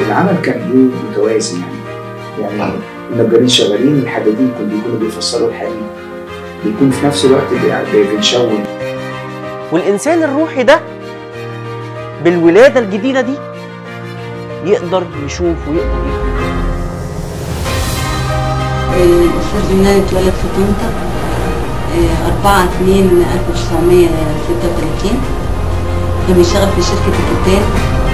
العمل كان ايه متوازن يعني يعني النجارين شغالين الحدادين كانوا بيكونوا بيفصلوا الحديد بيكون في نفس الوقت بي- بنشون والإنسان الروحي ده بالولادة الجديدة دي يقدر يشوف ويقدر يفهم الأستاذ يونان اتولد في طنطا آه، 4 2 1936 كان بيشتغل في شركة الكتان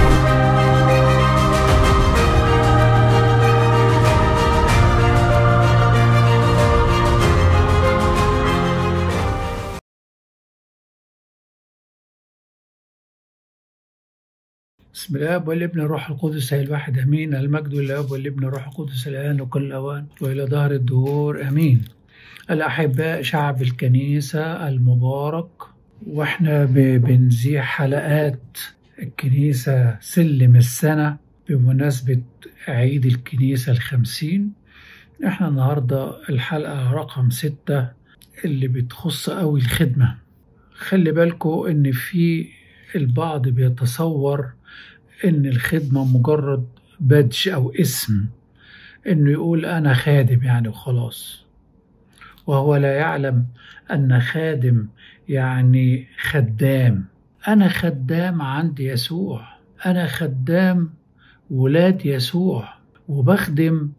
بسم الاب والابن والروح القدس هي الواحد امين المجد للاب والابن والروح القدس الان وكل الاوان والى دهر الدهور امين الاحباء شعب الكنيسه المبارك واحنا ب- بنذيع حلقات الكنيسه سلم السنه بمناسبه عيد الكنيسه الخمسين احنا النهارده الحلقه رقم ستة اللي بتخص قوي الخدمه خلي بالكوا ان في البعض بيتصور ان الخدمة مجرد بادج او اسم انه يقول انا خادم يعني وخلاص وهو لا يعلم ان خادم يعني خدام انا خدام عند يسوع انا خدام ولاد يسوع وبخدم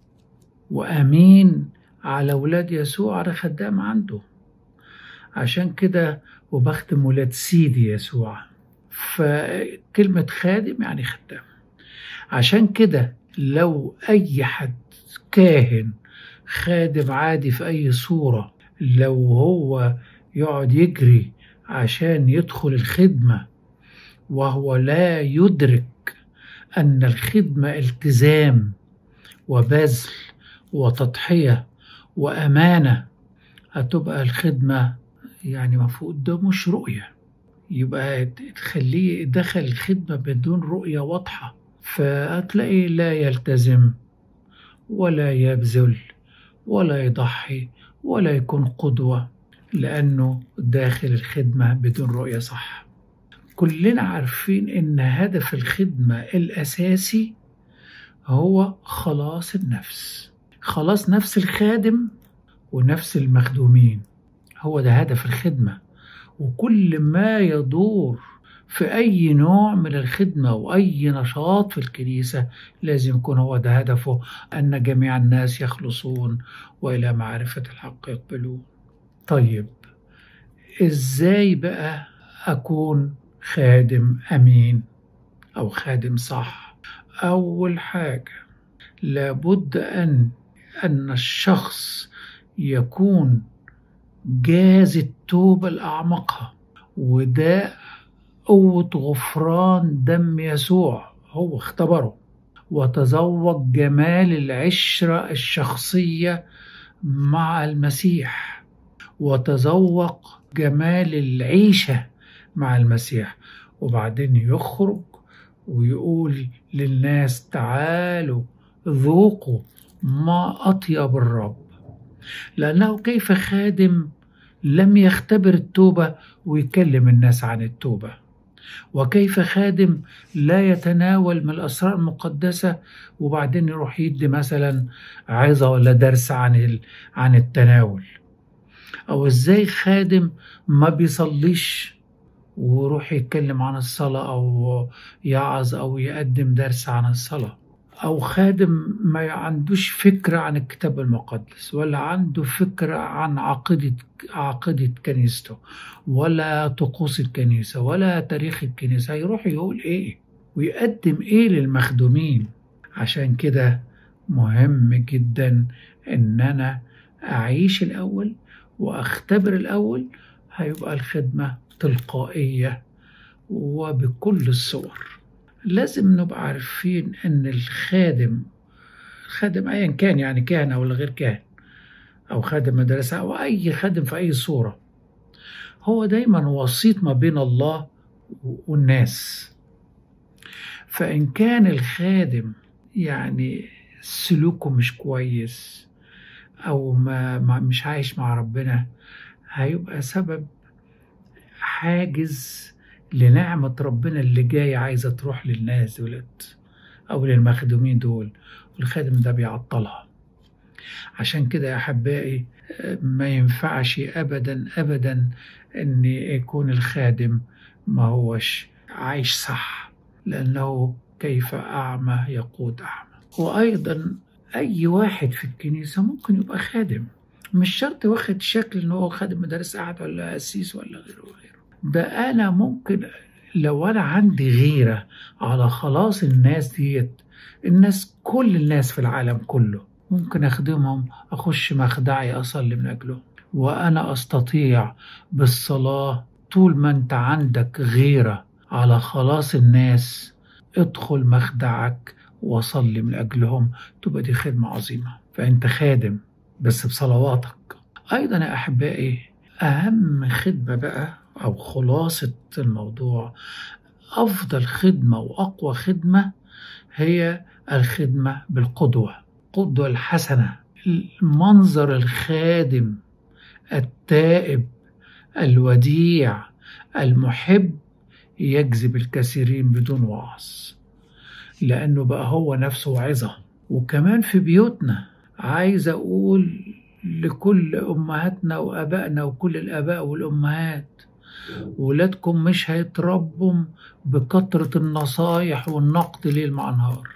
وامين على ولاد يسوع انا خدام عنده عشان كده وبخدم ولاد سيدي يسوع فكلمة خادم يعني خدام عشان كده لو أي حد كاهن خادم عادي في أي صورة لو هو يقعد يجري عشان يدخل الخدمة وهو لا يدرك أن الخدمة التزام وبذل وتضحية وأمانة هتبقى الخدمة يعني المفروض ده مش رؤية يبقى تخليه دخل الخدمة بدون رؤية واضحة فهتلاقي لا يلتزم ولا يبذل ولا يضحي ولا يكون قدوة لأنه داخل الخدمة بدون رؤية صح كلنا عارفين إن هدف الخدمة الأساسي هو خلاص النفس خلاص نفس الخادم ونفس المخدومين هو ده هدف الخدمة وكل ما يدور في أي نوع من الخدمة وأي نشاط في الكنيسة لازم يكون هو ده هدفه أن جميع الناس يخلصون وإلى معرفة الحق يقبلون طيب إزاي بقى أكون خادم أمين أو خادم صح أول حاجة لابد أن أن الشخص يكون جاز التوبة لأعمقها وده قوة غفران دم يسوع هو اختبره وتذوق جمال العشرة الشخصية مع المسيح وتذوق جمال العيشة مع المسيح وبعدين يخرج ويقول للناس تعالوا ذوقوا ما أطيب الرب لأنه كيف خادم لم يختبر التوبة ويكلم الناس عن التوبة وكيف خادم لا يتناول من الأسرار المقدسة وبعدين يروح يدي مثلا عظة ولا درس عن ال- عن التناول أو إزاي خادم ما بيصليش ويروح يتكلم عن الصلاة أو يعظ أو يقدم درس عن الصلاة أو خادم ما عندوش فكرة عن الكتاب المقدس ولا عنده فكرة عن عقيدة عقيدة كنيسته ولا طقوس الكنيسة ولا تاريخ الكنيسة هيروح يقول إيه ويقدم إيه للمخدومين عشان كده مهم جدا إن أنا أعيش الأول وأختبر الأول هيبقى الخدمة تلقائية وبكل الصور لازم نبقى عارفين ان الخادم خادم ايا كان يعني كاهن او غير كاهن او خادم مدرسة او اي خادم في اي صورة هو دايما وسيط ما بين الله والناس فان كان الخادم يعني سلوكه مش كويس او ما, ما مش عايش مع ربنا هيبقى سبب حاجز لنعمة ربنا اللي جاية عايزة تروح للناس دولت أو للمخدومين دول والخادم ده بيعطلها عشان كده يا أحبائي ما ينفعش أبدا أبدا أن يكون الخادم ما هوش عايش صح لأنه كيف أعمى يقود أعمى وأيضا أي واحد في الكنيسة ممكن يبقى خادم مش شرط واخد شكل ان هو خادم مدارس قاعد ولا قسيس ولا غيره وغيره ده انا ممكن لو انا عندي غيره على خلاص الناس ديت الناس كل الناس في العالم كله ممكن اخدمهم اخش مخدعي اصلي من اجلهم وانا استطيع بالصلاه طول ما انت عندك غيره على خلاص الناس ادخل مخدعك وصلي من اجلهم تبقى دي خدمه عظيمه فانت خادم بس بصلواتك أيضا يا أحبائي أهم خدمة بقى أو خلاصة الموضوع أفضل خدمة وأقوى خدمة هي الخدمة بالقدوة القدوة الحسنة المنظر الخادم التائب الوديع المحب يجذب الكثيرين بدون وعظ لأنه بقى هو نفسه عظة وكمان في بيوتنا عايز أقول لكل أمهاتنا وأبائنا وكل الآباء والأمهات ولادكم مش هيتربوا بكثرة النصايح والنقد ليل مع نهار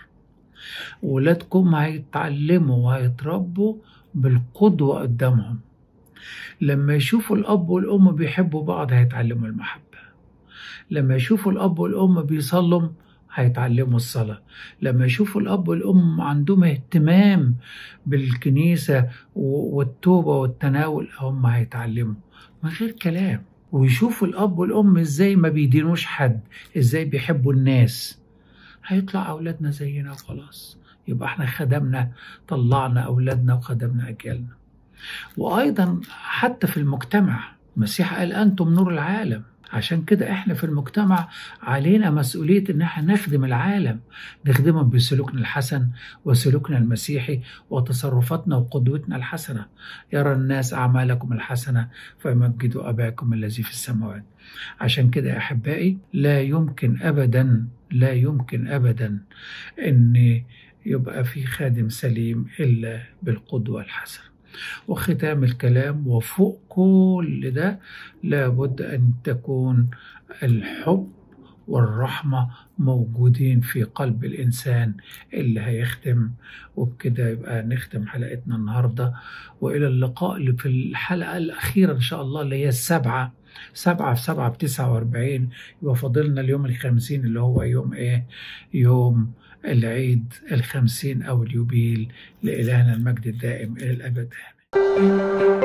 ولادكم هيتعلموا وهيتربوا بالقدوة قدامهم لما يشوفوا الأب والأم بيحبوا بعض هيتعلموا المحبة لما يشوفوا الأب والأم بيصلوا هيتعلموا الصلاة لما يشوفوا الأب والأم عندهم اهتمام بالكنيسة والتوبة والتناول هم هيتعلموا من غير كلام ويشوفوا الأب والأم إزاي ما بيدينوش حد إزاي بيحبوا الناس هيطلع أولادنا زينا وخلاص يبقى احنا خدمنا طلعنا أولادنا وخدمنا أجيالنا وأيضا حتى في المجتمع المسيح قال أنتم نور العالم عشان كده احنا في المجتمع علينا مسؤولية ان احنا نخدم العالم نخدمهم بسلوكنا الحسن وسلوكنا المسيحي وتصرفاتنا وقدوتنا الحسنة يرى الناس أعمالكم الحسنة فيمجدوا أباكم الذي في السماوات عشان كده يا أحبائي لا يمكن أبدا لا يمكن أبدا أن يبقى في خادم سليم إلا بالقدوة الحسنة وختام الكلام وفوق كل ده لابد أن تكون الحب والرحمة موجودين في قلب الإنسان اللي هيختم وبكده يبقى نختم حلقتنا النهاردة وإلى اللقاء في الحلقة الأخيرة إن شاء الله اللي هي السبعة سبعة في سبعة بتسعة وأربعين يبقى فاضلنا اليوم الخمسين اللي هو يوم إيه يوم العيد الخمسين أو اليوبيل لإلهنا المجد الدائم إلى الأبد آمين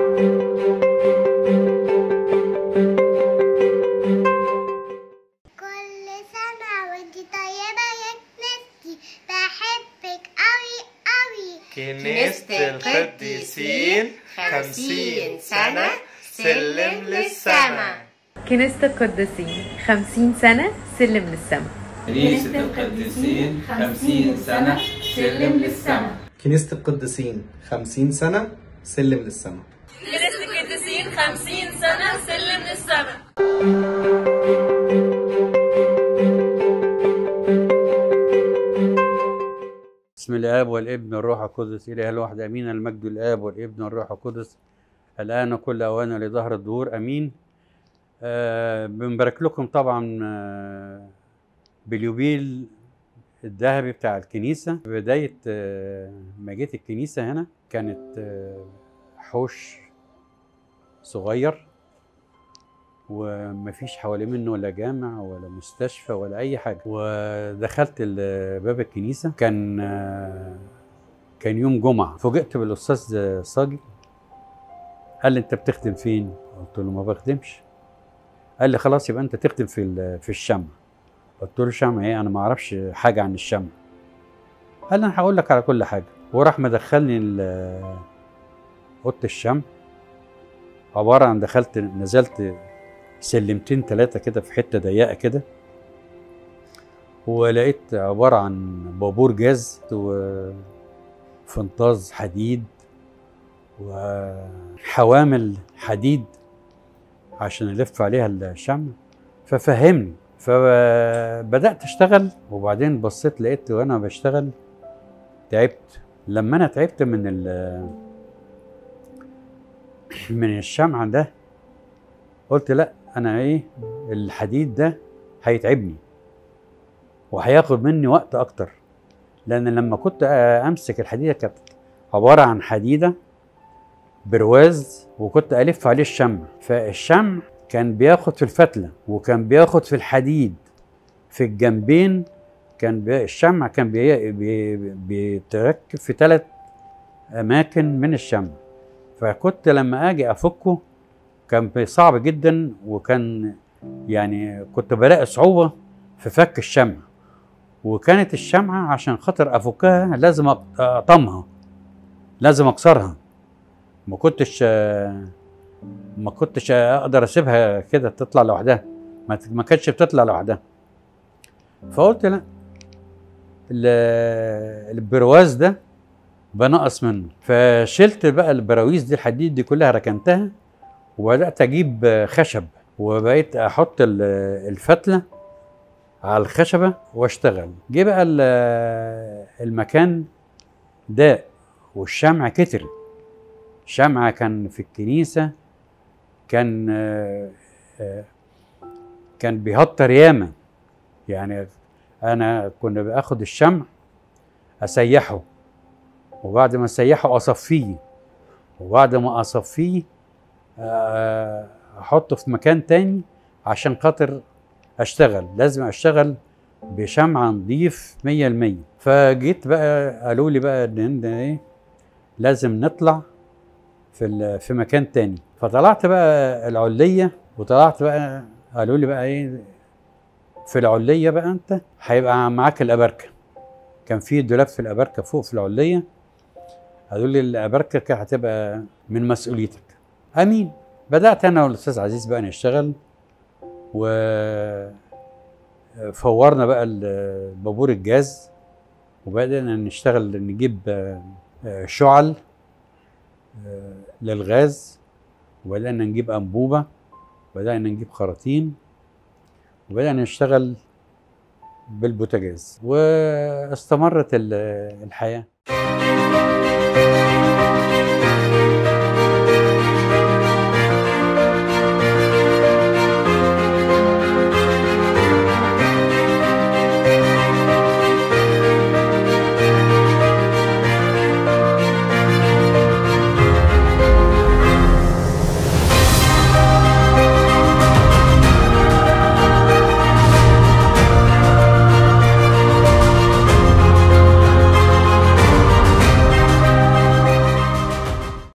كل سنة وانت طيبة يا كنيستي بحبك أوي أوي كنيسة القديسين خمسين سنة سلم للسما كنيسة القديسين خمسين سنة سلم للسما كنيسة القديسين خمسين سنة سلم للسما كنيسة القديسين 50 سنة سلم للسما كنيسة القديسين 50 سنة سلم للسما بسم الاب والابن والروح القدس اله الواحد امين المجد الاب والابن والروح القدس الان كل اوان لظهر الدهور امين آه بنبارك لكم طبعا آه باليوبيل الذهبي بتاع الكنيسه بدايه آه ما جيت الكنيسه هنا كانت آه حوش صغير ومفيش حوالي منه ولا جامع ولا مستشفى ولا اي حاجه ودخلت ال- باب الكنيسه كان آه، كان يوم جمعه فوجئت بالاستاذ صاجي قال لي انت بتخدم فين قلت له ما بخدمش قال لي خلاص يبقى انت تخدم في ال- في الشمع قلت له شمع ايه انا ما اعرفش حاجه عن الشمع قال لي انا هقول لك على كل حاجه وراح مدخلني ال- اوضه الشمع عباره عن دخلت نزلت سلمتين ثلاثه كده في حته ضيقه كده ولقيت عباره عن بابور جاز وفنطاز حديد وحوامل حديد عشان الف عليها الشمع ففهمني فبدات اشتغل وبعدين بصيت لقيت وانا بشتغل تعبت لما انا تعبت من ال من الشمع ده قلت لا انا ايه الحديد ده هيتعبني وهياخد مني وقت اكتر لان لما كنت امسك الحديده كانت عباره عن حديده برواز وكنت الف عليه الشمع فالشمع كان بياخد في الفتله وكان بياخد في الحديد في الجنبين كان بي الشمع كان بي بي بيتركب في ثلاث اماكن من الشمع فكنت لما اجي افكه كان صعب جدا وكان يعني كنت بلاقي صعوبه في فك الشمع وكانت الشمعه عشان خاطر افكها لازم اقطمها لازم اكسرها ما كنتش ما كنتش اقدر اسيبها كده تطلع لوحدها ما ما كانتش بتطلع لوحدها فقلت لا البرواز ده بنقص منه فشلت بقى البراويز دي الحديد دي كلها ركنتها وبدات اجيب خشب وبقيت احط الفتله على الخشبه واشتغل جه بقى المكان ضاق والشمع كتر شمعة كان في الكنيسة كان كان بيهطر ياما يعني أنا كنا باخد الشمع أسيحه وبعد ما أسيحه أصفيه وبعد ما أصفيه أحطه في مكان تاني عشان خاطر أشتغل لازم أشتغل بشمعة نضيف مية المية فجيت بقى قالوا لي بقى إن إيه لازم نطلع في في مكان تاني فطلعت بقى العليه وطلعت بقى قالوا لي بقى ايه في العليه بقى انت هيبقى معاك الابركه كان في دولاب في الابركه فوق في العليه قالوا لي الابركه هتبقى من مسؤوليتك امين بدات انا والاستاذ عزيز بقى نشتغل و فورنا بقى البابور الجاز وبدأنا نشتغل نجيب شعل للغاز وبدأنا نجيب أنبوبة وبدأنا نجيب خراطيم وبدأنا نشتغل بالبوتاجاز واستمرت الحياة